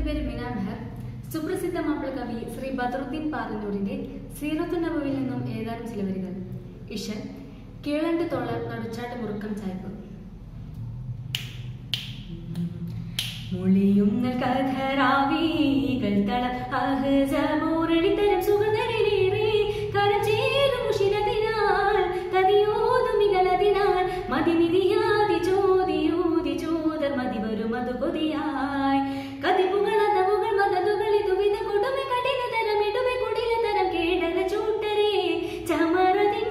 പേര് മിനാ മെഹർ സുപ്രസിദ്ധ മാപ്പിള കവി ശ്രീ ബദറുദ്ദീൻ പാറന്നൂരിന്റെ സീറത്തു നബവിൽ നിന്നും ഏതാനും ചില വരികൾ ഇഷൻ കീഴണ്ട് തോള നടുച്ചാട്ട് മുറുക്കം ചായ്പ് മൊളിയുന്ന കഥരാവികൾ തള അഹജമോരടിത്തരം സുഗന്ധരിലേറെ കരചേരും മുഷിരതിനാൽ തതിയോതും മികലതിനാൽ മതിനിധിയാതി ചോദിയൂതി ചോദർ മതി വരും അത് കൊതിയായി കതിപ്പുകൾ അതവുകൾ മതതുകളി തുവിത കൊടുമെ കഠിന തരം ഇടുമെ കുടില തരം കേടര ചൂട്ടരെ ചമറതിൻ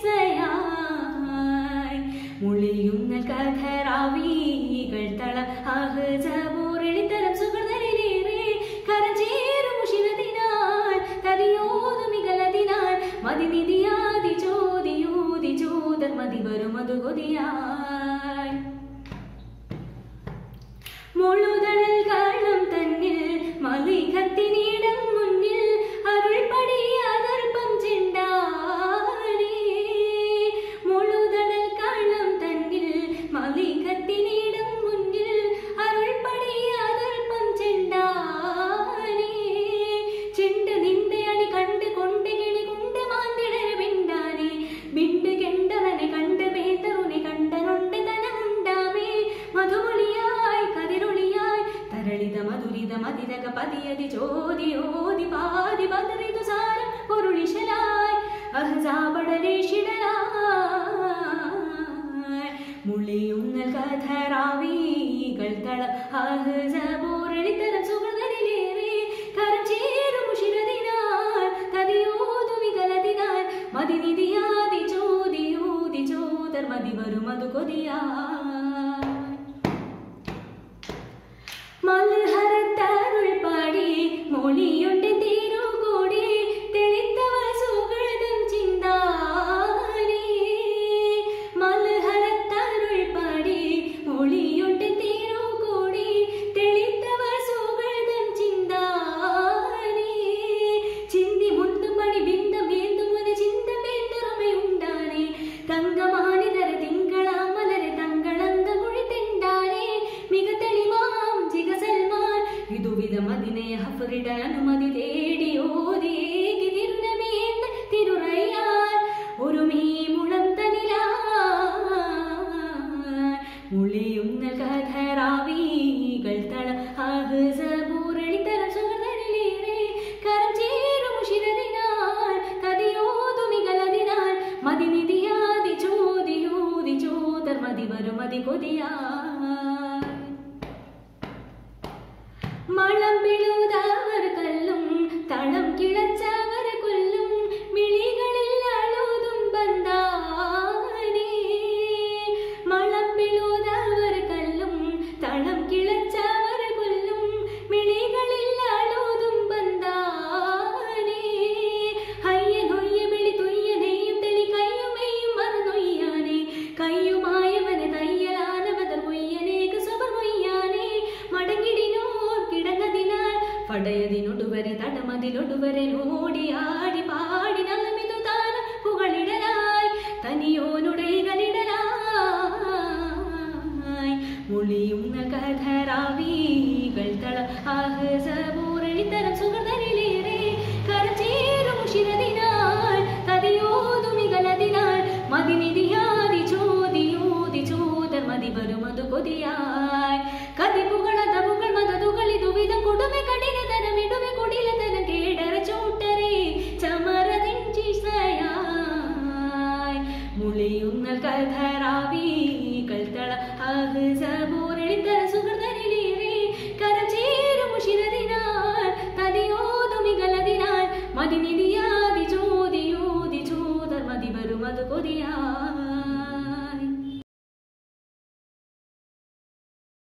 കിസയായി മുളിയുന്ന കഥരാവികൾ തള അഹജമോരടിത്തരം സുഗന്ധരിലേറെ കരചേരും മുഷിരതിനാൽ തതിയോതും മികലതിനാൽ മതിനിധിയാതി ചോദിയൂതി ചോദർ മതി വരും അത് കൊതിയായി മുഴുതണൽ കാളം തന്നിൽ മലികത്തിനിടം മുന്നിൽ അരുൾപടി അതർപ്പം ചെണ്ടാനേ മുഴുതണൽ കാളം തന്നിൽ മലികത്തിനിടം മുന്നിൽ അരുൾപടി അതർപ്പം ചെണ്ടാനേ ചെണ്ട് നിന്റെ അടി കണ്ട് കൊണ്ട് കിളി കൊണ്ട് മാന്തിടര പിണ്ടാനെ ബിണ്ട് കെണ്ടവനെ കണ്ട് പേന്തറുനെ കണ്ടനൊണ്ട് തനമുണ്ടാമേ മധുമൊളിയായി കതിരൊളിയായി തരളിത മധുരിത മതിരക പതിയതി ചോതി ഓതി പാതി പതറിതു സാരം പൊരുളിശലായി അഹസാപടലേഷിടലായി മുളിയുന്നൽ കഥരാവികൾ തള അഹസപോരളിത്തരം സുഗതരിലേറെ കരചേരും മുഷിരതിനാൽ തതിയോതു വികലതിനാൽ മതിനിധിയാതി ചോദിയൂതി ചോദർ മതി വരും അത് കൊതിയായി മൽഹരത്തരുൾ പാടി മൊഴിയൊണ്ട് തീരുകൂടി തെളിത്തവ സുഹൃതം ചിന്താനേ മൽഹരത്തരുൾ പാടി മൊഴിയൊണ്ട് തീരുകൂടി തെളിത്തവ സുഹൃതം ചിന്താനേ ചിന്തി മുന്തും പണി ബിന്ദം വേന്തും ഒരു ചിന്തം വേണ്ടറുമയുണ്ടാനേ തങ്കമാണിതര തിങ്കളാം മലരെ തങ്കളന്ത കുഴിത്തെണ്ടാനേ മിക തെളിമാം ജിഗ സൽമാൻ ഇതുവിധം അതിനെ ഹഫറിട അനുമതി തേടി ഓതിയേകി തിരുനമേന്ന് തിരുറയാൻ ഒരു മീമുളം തനിലാൻ മുളിയുന്ന കഥരാവികൾ തള അഹസപൂരളിത്തരം സുഹൃതരിലേറെ കരം ചേരും ശിരതിനാൽ കതിയോതു മികലതിനാൽ മതിനിധിയാതി ചോദിയൂതി ചോദർ മതി വരും മതി കൊതിയായി മളം പിഴുതവർ കല്ലും തളം കിളച്ചവർ കൊല്ലും മിളികളിൽ അഴുതും ബന്ധാനേ മളം പിഴുതവർ കല്ലും തളം കിളച്ചവർ കൊല്ലും മിളികളിൽ അഴുതും ബന്ധാനേ ഹയ്യ നൊയ്യ വിളി തുയ്യ നെയ്യും തെളി കയ്യുമെയ്യും മറന്നൊയ്യാനേ കയ്യുമായവന് തയ്യലാനവതർ മൊയ്യനേക്ക് സ്വപർ മൊയ്യാനേ മടങ്ങിടിനോർ കിടങ്ങതിനാൽ പടയതിനൊടുവരെ തടമതിലൊടുവരെ ഓടിയാടി പാടി നല്ലമിതു താന പുകളിടലായി തനിയോനുടൈകളിടലായി മുളിയുന്ന കഥരാവികൾ തള ആഹസപൂരളിത്തരം സുഹൃതരിലേറെ കരചേരും ശിരതിനാൽ തതിയോതു മികലതിനാൽ മതിനിധിയാതി ചോദിയൂതി ചോദർ മതി വരും അത് കൊതിയായി കതിപ്പുകൾ അതവുകൾ മതതുകൾ ഇതുവിധം കൊടുമെ കഠിന തനം ഇടുമെ കുടില തനം കേടര ചോട്ടരെ ചമരതിൻ ചിസയായി മുളിയുന്ന കഥരാവികൾ തള അഹസപൂര